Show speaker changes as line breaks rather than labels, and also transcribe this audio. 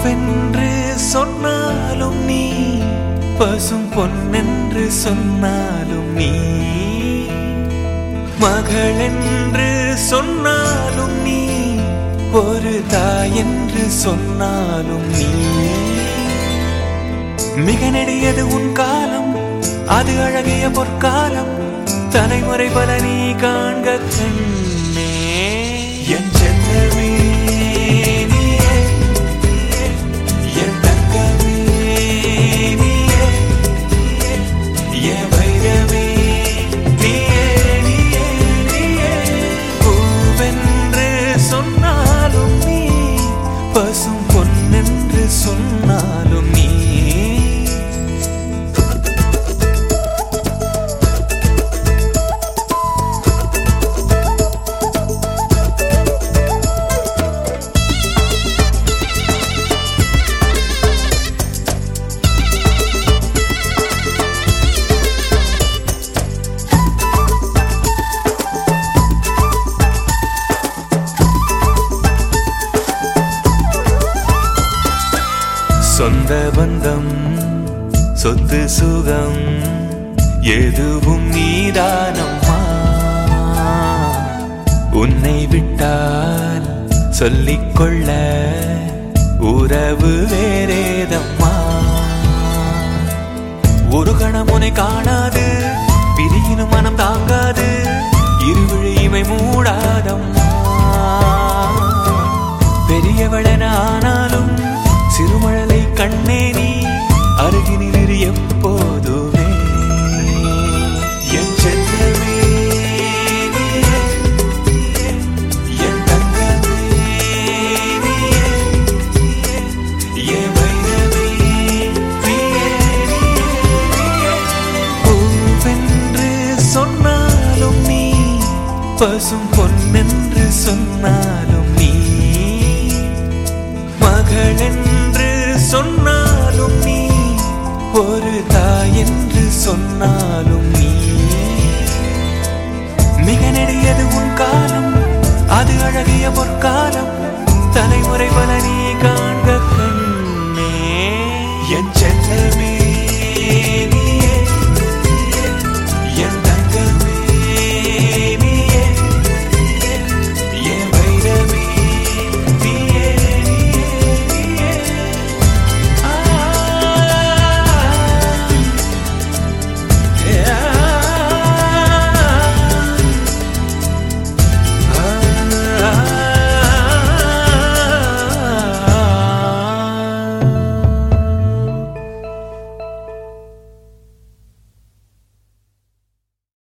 பூவென்று சொன்னாலும் நீ பசும் பொன்னென்று சொன்னாலும் நீ மகள் என்று சொன்னாலும் நீ ஒரு தாய் என்று சொன்னாலும் நீ மிக நெடியது உன் காலம் அது அழகிய பொற்காலம் தலைமுறை பல நீ காண்க கண்ணே என் செல்லமே நீயே, என் தங்கமே நீயே, என் வைரமே நீயே, நீயே, நீயே. பூவென்று சொன்னாலும் நீ பசும் பொன்னென்று சொன்னாலும் நீ சொந்த பந்தம் சொத்து சுகம் எதுவும் நீதானம்மா உன்னை விட்டால் சொல்லிக்கொள்ள உறவு வேறேதம்மா ஒரு கணம் உன்னை காணாது பிரியினும் மனம் தாங்காது இருவிழி இமை மூடாதம்மா பெரியவளென ஆனாலும் சிறுமழலை கண்ணே நீ அருகினில் இரு எப்போதுமே என் செல்லமே நீயே, என் தங்கமே நீயே, என் வைரமே நீயே, நீயே. பூவென்று சொன்னாலும் நீ பசும் பொன்னென்று சொன்னாலும் நீ மகள் என்று சொன்னாலும் நீ ஒரு தாய் என்று சொன்னாலும் நீ மிக நெடியது உன் காலம் அது அழகிய பொற்காலம் தலைமுறை பல நீ காண்க கண்ணே என் செல்லமே